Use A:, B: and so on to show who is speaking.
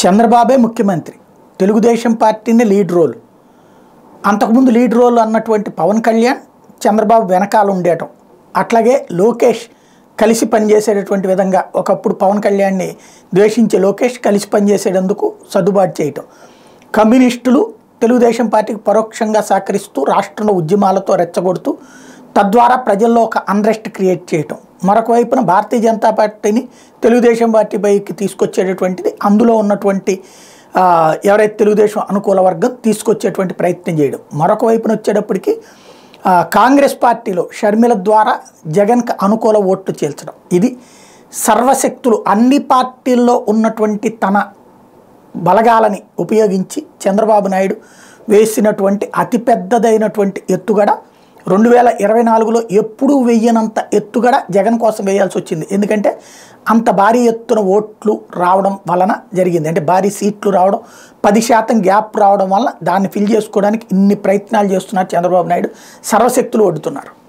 A: చంద్రబాబే ముఖ్యమంత్రి తెలుగుదేశం పార్టీని lead role అంతకుముందు లీడ్ రోల్ అన్నటువంటి పవన్ కళ్యాణ్ చంద్రబాబు వెనకాల ఉండేయటం అట్లాగే లోకేష్ కలిసి పనిచేసేటటువంటి విధంగా ఒకప్పుడు పవన్ కళ్యాణ్ని ద్వేషించే లోకేష్ కలిసి పనిచేసేటందుకు సర్దుబాటు చేయటం కమ్యూనిస్టులు తెలుగుదేశం పార్టీకి పరోక్షంగా సహకరిస్తూ రాష్ట్రంలో ఉద్యమాలతో రెచ్చగొడుతూ తద్వారా ప్రజల్లో ఒక అన్రెస్ట్ క్రియేట్ చేయటం మరొక వైపున భారతీయ జనతా పార్టీని తెలుగుదేశం పార్టీ పైకి తీసుకొచ్చేటటువంటిది అందులో ఉన్నటువంటి ఆ, ఎవరైతే తెలుగుదేశం అనుకూల వర్గం తీసుకొచ్చేటువంటి ప్రయత్నం చేయడం మరొక వైపున వచ్చేటప్పటికి ఆ, కాంగ్రెస్ పార్టీలో షర్మిల ద్వారా జగన్కి అనుకూల ఓట్లు చేల్చడం ఇది సర్వశక్తులు అన్ని పార్టీల్లో ఉన్నటువంటి తన బలగాలని ఉపయోగించి చంద్రబాబు నాయుడు వేసినటువంటి అతిపెద్దదైనటువంటి ఎత్తుగడ రెండు వేల ఇరవై నాలుగులో ఎప్పుడూ వెయ్యనంత ఎత్తుగడ జగన్ కోసం వేయాల్సి వచ్చింది ఎందుకంటే అంత భారీ ఎత్తున ఓట్లు రావడం వలన జరిగింది అంటే భారీ సీట్లు రావడం పది శాతం గ్యాప్ రావడం వలన దాన్ని ఫిల్ చేసుకోవడానికి ఇన్ని ప్రయత్నాలు చేస్తున్నారు చంద్రబాబు నాయుడు సర్వశక్తులు ఒడ్డుతున్నారు